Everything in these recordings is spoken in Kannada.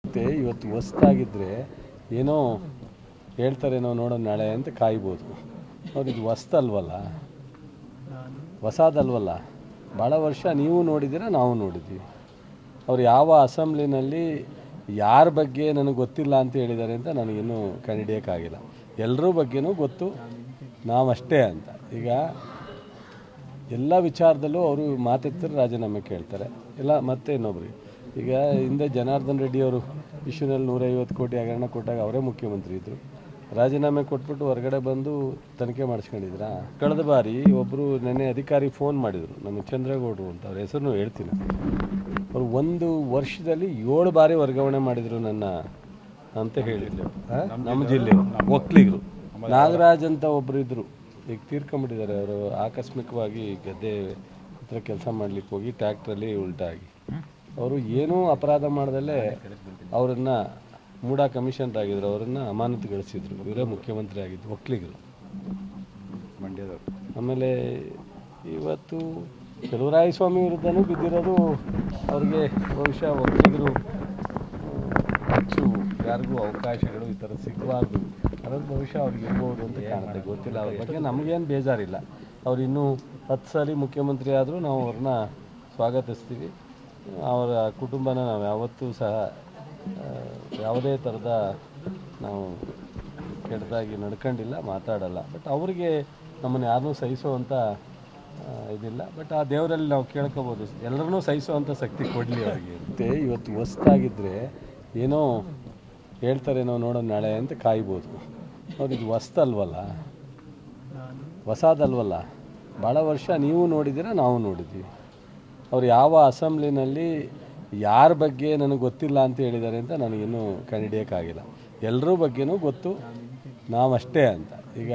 ಮತ್ತೆ ಇವತ್ತು ಹೊಸ್ದಾಗಿದ್ದರೆ ಏನೋ ಹೇಳ್ತಾರೇನೋ ನೋಡೋಣ ನಾಳೆ ಅಂತ ಕಾಯ್ಬೋದು ಅವ್ರು ಇದು ಹೊಸ್ತಲ್ವಲ್ಲ ಹೊಸದಲ್ವಲ್ಲ ಭಾಳ ವರ್ಷ ನೀವು ನೋಡಿದ್ದೀರ ನಾವು ನೋಡಿದ್ದೀವಿ ಅವ್ರು ಯಾವ ಅಸೆಂಬ್ಲಿನಲ್ಲಿ ಯಾರ ಬಗ್ಗೆ ನನಗೆ ಗೊತ್ತಿಲ್ಲ ಅಂತ ಹೇಳಿದ್ದಾರೆ ಅಂತ ನನಗಿನ್ನೂ ಕಂಡುಹಿಡಿಯೋಕ್ಕಾಗಿಲ್ಲ ಎಲ್ಲರ ಬಗ್ಗೆನೂ ಗೊತ್ತು ನಾವಷ್ಟೇ ಅಂತ ಈಗ ಎಲ್ಲ ವಿಚಾರದಲ್ಲೂ ಅವರು ಮಾತೆತ್ತರೆ ರಾಜೀನಾಮೆ ಕೇಳ್ತಾರೆ ಇಲ್ಲ ಮತ್ತೆ ಇನ್ನೊಬ್ರಿಗೆ ಈಗ ಹಿಂದೆ ಜನಾರ್ದನ್ ರೆಡ್ಡಿ ಅವರು ಇಶ್ಯೂನಲ್ಲಿ ನೂರೈವತ್ತು ಕೋಟಿ ಹಗರಣ ಕೊಟ್ಟಾಗ ಅವರೇ ಮುಖ್ಯಮಂತ್ರಿ ಇದ್ದರು ರಾಜೀನಾಮೆ ಕೊಟ್ಬಿಟ್ಟು ಹೊರಗಡೆ ಬಂದು ತನಿಖೆ ಮಾಡಿಸ್ಕೊಂಡಿದ್ರಾ ಕಳೆದ ಬಾರಿ ಒಬ್ಬರು ನೆನ್ನೆ ಅಧಿಕಾರಿ ಫೋನ್ ಮಾಡಿದರು ನಮ್ಮ ಚಂದ್ರೇಗೌಡರು ಅಂತ ಅವ್ರ ಹೆಸರು ಹೇಳ್ತೀನಿ ಅವರು ಒಂದು ವರ್ಷದಲ್ಲಿ ಏಳು ಬಾರಿ ವರ್ಗಾವಣೆ ಮಾಡಿದರು ನನ್ನ ಅಂತ ಹೇಳಿದ್ರು ಆ? ನಮ್ಮ ಜಿಲ್ಲೆ ಒಕ್ಕಲಿಗರು ನಾಗರಾಜ್ ಅಂತ ಒಬ್ಬರು ಇದ್ದರು ಈಗ ತೀರ್ಕೊಂಬಿಟ್ಟಿದ್ದಾರೆ ಅವರು ಆಕಸ್ಮಿಕವಾಗಿ ಗದ್ದೆ ಹತ್ರ ಕೆಲಸ ಮಾಡ್ಲಿಕ್ಕೆ ಹೋಗಿ ಟ್ಯಾಕ್ಟ್ರಲ್ಲಿ ಉಲ್ಟಾಗಿ ಅವರು ಏನೂ ಅಪರಾಧ ಮಾಡ್ದಲ್ಲೇ ಅವರನ್ನು ಮೂಡಾ ಕಮಿಷನರ್ ಆಗಿದ್ರು ಅವರನ್ನು ಅಮಾನತುಗೊಳಿಸಿದ್ರು ಇವರೇ ಮುಖ್ಯಮಂತ್ರಿ ಆಗಿದ್ದು ಒಕ್ಕಲಿಗರು ಮಂಡ್ಯದವರು ಆಮೇಲೆ ಇವತ್ತು ಸ್ವಾಮಿ ವಿರುದ್ಧನೂ ಬಿದ್ದಿರೋದು ಅವ್ರಿಗೆ ಬಹುಶಃ ಒಕ್ಕಲಿಗರು ಆ, ಹೆಚ್ಚು ಯಾರಿಗೂ ಅವಕಾಶಗಳು ಈ ಥರ ಸಿಗಬಾರ್ದು ಅನ್ನೋದು ಬಹುಶಃ ಅವ್ರಿಗೆ ಇರ್ಬೋದು ಅಂತ ಕಾಣುತ್ತೆ ಗೊತ್ತಿಲ್ಲ ಅವ್ರ ಬಗ್ಗೆ ನಮಗೇನು ಬೇಜಾರಿಲ್ಲ ಅವ್ರು ಇನ್ನೂ ಹತ್ತು ಸಲ ಮುಖ್ಯಮಂತ್ರಿ ಆದರೂ ನಾವು ಅವ್ರನ್ನ ಸ್ವಾಗತಿಸ್ತೀವಿ ಅವರ ಕುಟುಂಬನ ನಾವು ಯಾವತ್ತೂ ಸಹ ಆ, ಯಾವುದೇ ಥರದ ನಾವು ಕೆಟ್ಟದಾಗಿ ನಡ್ಕೊಂಡಿಲ್ಲ ಮಾತಾಡಲ್ಲ ಬಟ್ ಅವರಿಗೆ ನಮ್ಮನ್ನು ಯಾರನ್ನೂ ಸಹಿಸುವಂಥ ಆ, ಇದಿಲ್ಲ ಬಟ್ ಆ ದೇವರಲ್ಲಿ ನಾವು ಕೇಳ್ಕೊಬೋದು ಎಲ್ಲರನ್ನೂ ಸಹಿಸುವಂಥ ಶಕ್ತಿ ಕೊಡಲಿ ಅವರಿಗೆ ಮತ್ತೆ ಇವತ್ತು ಹೊಸ್ದಾಗಿದ್ದರೆ ಏನೋ ಹೇಳ್ತಾರೇನೋ ನೋಡೋಣ ನಾಳೆ ಅಂತ ಕಾಯ್ಬೋದು ಅವ್ರು ಇದು ಹೊಸ್ತಲ್ವಲ್ಲ ಹೊಸದಲ್ವಲ್ಲ ಭಾಳ ವರ್ಷ ನೀವು ನೋಡಿದ್ದೀರ ನಾವು ನೋಡಿದ್ದೀವಿ ಅವ್ರು ಯಾವ ಅಸೆಂಬ್ಲಿನಲ್ಲಿ ಯಾರ ಬಗ್ಗೆ ನನಗೆ ಗೊತ್ತಿಲ್ಲ ಅಂತ ಹೇಳಿದ್ದಾರೆ ಅಂತ ನನಗಿನ್ನೂ ಕಂಡುಹಿಡಿಯೋಕ್ಕಾಗಿಲ್ಲ ಎಲ್ಲರ ಬಗ್ಗೆನೂ ಗೊತ್ತು ನಾವಷ್ಟೇ ಅಂತ ಈಗ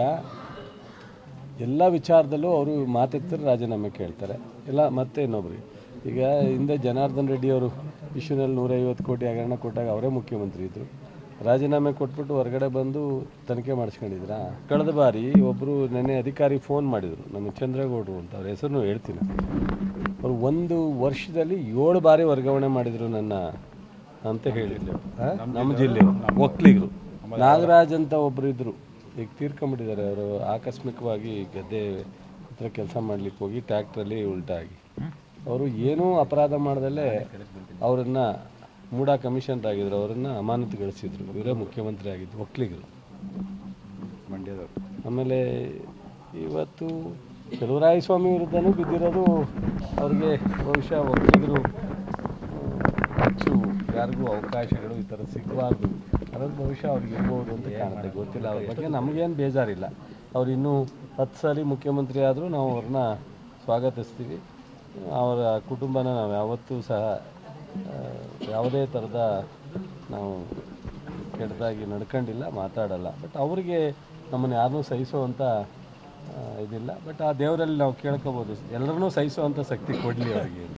ಎಲ್ಲ ವಿಚಾರದಲ್ಲೂ ಅವರು ಮಾತೆತ್ತರೆ ರಾಜೀನಾಮೆ ಕೇಳ್ತಾರೆ ಇಲ್ಲ ಮತ್ತೆ ಇನ್ನೊಬ್ರಿಗೆ ಈಗ ಹಿಂದೆ ಜನಾರ್ದನ್ ರೆಡ್ಡಿ ಅವರು ಇಶ್ಯೂನಲ್ಲಿ ನೂರೈವತ್ತು ಕೋಟಿ ಹಗರಣ ಕೊಟ್ಟಾಗ ಅವರೇ ಮುಖ್ಯಮಂತ್ರಿ ಇದ್ದರು ರಾಜೀನಾಮೆ ಕೊಟ್ಬಿಟ್ಟು ಹೊರಗಡೆ ಬಂದು ತನಿಖೆ ಮಾಡಿಸ್ಕೊಂಡಿದ್ರಾ ಕಳೆದ ಬಾರಿ ಒಬ್ಬರು ನೆನ್ನೆ ಅಧಿಕಾರಿ ಫೋನ್ ಮಾಡಿದರು ನಮ್ಮ ಚಂದ್ರೇಗೌಡರು ಅಂತ ಅವ್ರ ಹೆಸರು ಹೇಳ್ತೀನಿ ಅವರು ಒಂದು ವರ್ಷದಲ್ಲಿ ಏಳು ಬಾರಿ ವರ್ಗಾವಣೆ ಮಾಡಿದರು ನನ್ನ ಅಂತ ಹೇಳಿದ್ರು ಆ? ನಮ್ಮ ಜಿಲ್ಲೆ ಒಕ್ಕಲಿಗರು ನಾಗರಾಜ್ ಅಂತ ಒಬ್ಬರು ಇದ್ದರು ಈಗ ತೀರ್ಕೊಂಬಿಟ್ಟಿದ್ದಾರೆ ಅವರು ಆಕಸ್ಮಿಕವಾಗಿ ಗದ್ದೆ ಹತ್ರ ಕೆಲಸ ಮಾಡ್ಲಿಕ್ಕೆ ಹೋಗಿ ಟ್ಯಾಕ್ಟ್ರಲ್ಲಿ ಉಲ್ಟಾಗಿ ಅವರು ಏನೂ ಅಪರಾಧ ಮಾಡ್ದಲ್ಲೇ ಅವರನ್ನು ಮೂಡಾ ಕಮಿಷನರ್ ಆಗಿದ್ರು ಅವರನ್ನು ಅಮಾನತುಗೊಳಿಸಿದ್ರು ಇವರೇ ಮುಖ್ಯಮಂತ್ರಿ ಆಗಿದ್ದು ಒಕ್ಕಲಿಗರು ಮಂಡ್ಯದವರು ಆಮೇಲೆ ಇವತ್ತು ಸ್ವಾಮಿ ವಿರುದ್ಧನೂ ಬಿದ್ದಿರೋದು ಅವ್ರಿಗೆ ಬಹುಶಃ ಒಕ್ಕಲಿಗರು ಆ, ಹೆಚ್ಚು ಯಾರಿಗೂ ಅವಕಾಶಗಳು ಈ ಥರ ಸಿಗಬಾರ್ದು ಅನ್ನೋದು ಬಹುಶಃ ಅವ್ರಿಗೆ ಇರ್ಬೋದು ಅಂತ ಕಾಣುತ್ತೆ ಗೊತ್ತಿಲ್ಲ ಅವ್ರ ಬಗ್ಗೆ ನಮಗೇನು ಬೇಜಾರಿಲ್ಲ ಅವ್ರು ಇನ್ನೂ ಹತ್ತು ಸಲ ಮುಖ್ಯಮಂತ್ರಿ ಆದರೂ ನಾವು ಅವ್ರನ್ನ ಸ್ವಾಗತಿಸ್ತೀವಿ ಅವರ ಕುಟುಂಬನ ನಾವು ಯಾವತ್ತೂ ಸಹ ಆ, ಯಾವುದೇ ಥರದ ನಾವು ಕೆಟ್ಟದಾಗಿ ನಡ್ಕೊಂಡಿಲ್ಲ ಮಾತಾಡಲ್ಲ ಬಟ್ ಅವರಿಗೆ ನಮ್ಮನ್ನು ಯಾರನ್ನೂ ಸಹಿಸುವಂಥ ಆ, ಇದಿಲ್ಲ ಬಟ್ ಆ ದೇವರಲ್ಲಿ ನಾವು ಕೇಳ್ಕೊಬೋದು ಎಲ್ಲರನ್ನೂ ಸಹಿಸುವಂಥ ಶಕ್ತಿ ಕೊಡಲಿ ಅವರಿಗೆ